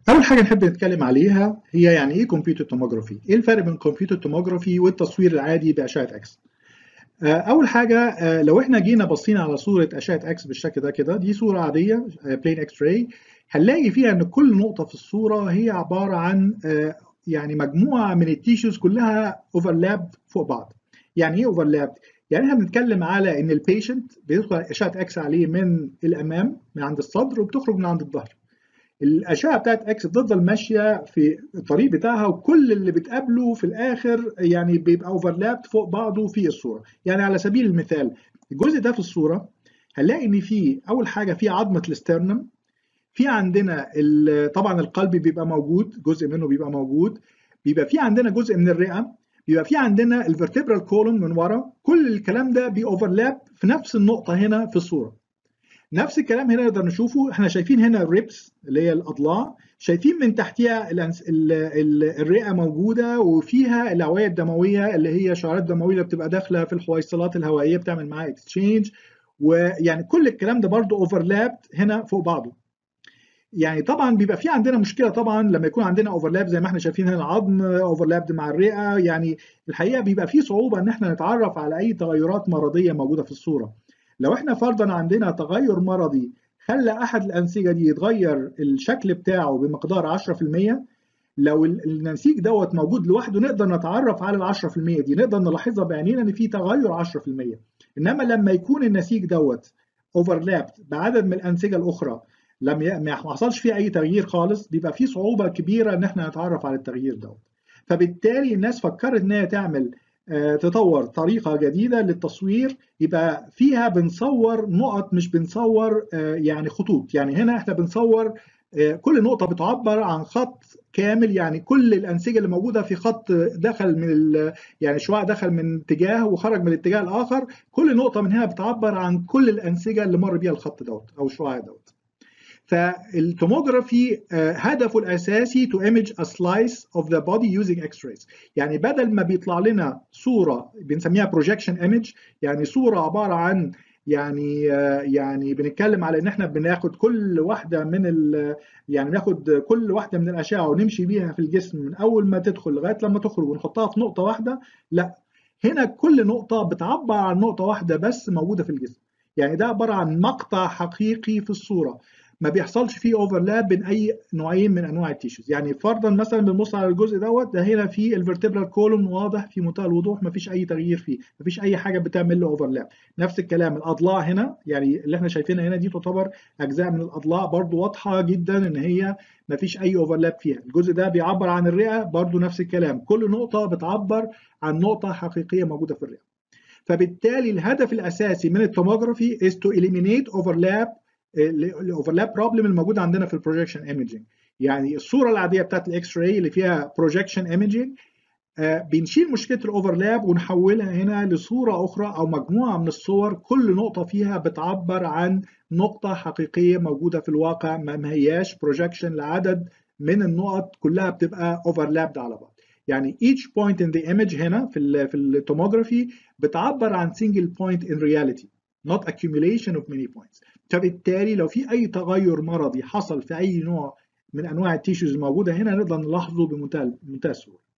اول حاجه نحب نتكلم عليها هي يعني ايه كمبيوتر توموجرافي ايه الفرق بين الكمبيوتر توموجرافي والتصوير العادي باشعه اكس اول حاجه لو احنا جينا بصينا على صوره اشعه اكس بالشكل ده كده دي صوره عاديه بلين اكس راي هنلاقي فيها ان كل نقطه في الصوره هي عباره عن يعني مجموعه من التيشوز كلها اوفرلاب فوق بعض يعني ايه اوفرلاب يعني احنا بنتكلم على ان البيشنت بيدخل اشعه اكس عليه من الامام من عند الصدر وبتخرج من عند الظهر الاشعه بتاعت اكس بتفضل ماشيه في الطريق بتاعها وكل اللي بتقابله في الاخر يعني بيبقى اوفرلاب فوق بعضه في الصوره يعني على سبيل المثال الجزء ده في الصوره هنلاقي ان في اول حاجه في عظمه الاسترنم في عندنا طبعا القلب بيبقى موجود جزء منه بيبقى موجود بيبقى في عندنا جزء من الرئه بيبقى في عندنا الفرتبرال كولون من ورا كل الكلام ده بيوفرلاب في نفس النقطه هنا في الصوره نفس الكلام هنا نقدر نشوفه احنا شايفين هنا الريبس اللي هي الاضلاع شايفين من تحتها الرئه موجوده وفيها الاوعيه الدمويه اللي هي شعيرات دمويه اللي بتبقى داخله في الحويصلات الهوائيه بتعمل معاها اكستشينج ويعني كل الكلام ده برضو اوفرلاب هنا فوق بعضه يعني طبعا بيبقى في عندنا مشكله طبعا لما يكون عندنا اوفرلاب زي ما احنا شايفين هنا العظم اوفرلاب مع الرئه يعني الحقيقه بيبقى في صعوبه ان احنا نتعرف على اي تغيرات مرضيه موجوده في الصوره لو احنا فرضا عندنا تغير مرضي خلى احد الانسجه دي يتغير الشكل بتاعه بمقدار 10% لو النسيج دوت موجود لوحده نقدر نتعرف على ال 10% دي نقدر نلاحظها بعينينا ان في تغير 10% انما لما يكون النسيج دوت اوفرلاب بعدد من الانسجه الاخرى لم ما حصلش فيه اي تغيير خالص بيبقى في صعوبه كبيره ان احنا نتعرف على التغيير دوت فبالتالي الناس فكرت ان هي تعمل تطور طريقه جديده للتصوير يبقى فيها بنصور نقط مش بنصور يعني خطوط يعني هنا احنا بنصور كل نقطه بتعبر عن خط كامل يعني كل الانسجه اللي موجوده في خط دخل من يعني شعاع دخل من اتجاه وخرج من الاتجاه الاخر كل نقطه من هنا بتعبر عن كل الانسجه اللي مر بيها الخط دوت او الشعاع دوت فالتوموجرافي هدفه الاساسي to image a slice of the body using x-rays يعني بدل ما بيطلع لنا صوره بنسميها projection image يعني صوره عباره عن يعني يعني بنتكلم على ان احنا بناخد كل واحده من ال يعني ناخد كل واحده من الاشعه ونمشي بيها في الجسم من اول ما تدخل لغايه لما تخرج ونحطها في نقطه واحده لا هنا كل نقطه بتعبر عن نقطه واحده بس موجوده في الجسم يعني ده عباره عن مقطع حقيقي في الصوره ما بيحصلش فيه اوفرلاب بين اي نوعين من انواع التيشوز يعني فرضا مثلا بنبص على الجزء دوت ده هنا في الفرتبرال كولوم واضح في منتهى الوضوح ما فيش اي تغيير فيه ما فيش اي حاجه بتعمل له اوفرلاب نفس الكلام الاضلاع هنا يعني اللي احنا شايفينها هنا دي تعتبر اجزاء من الاضلاع برضو واضحه جدا ان هي ما فيش اي اوفرلاب فيها الجزء ده بيعبر عن الرئه برضو نفس الكلام كل نقطه بتعبر عن نقطه حقيقيه موجوده في الرئه فبالتالي الهدف الاساسي من التوموجرافي is to eliminate overlap الاوفرلاب بروبلم الموجود عندنا في البروجكشن ايمجنج يعني الصوره العاديه بتاعت الاكس راي اللي فيها بروجكشن ايمجنج بنشيل مشكله الاوفرلاب ونحولها هنا لصوره اخرى او مجموعه من الصور كل نقطه فيها بتعبر عن نقطه حقيقيه موجوده في الواقع ما هياش بروجكشن لعدد من النقط كلها بتبقى اوفرلابد على بعض يعني each point in the image هنا في ال في التوموجرافي بتعبر عن single point in reality not accumulation of many points فبالتالي لو في اي تغير مرضي حصل في اي نوع من انواع التيشوز الموجوده هنا نقدر نلاحظه بمنتهى بمنتهى السهوله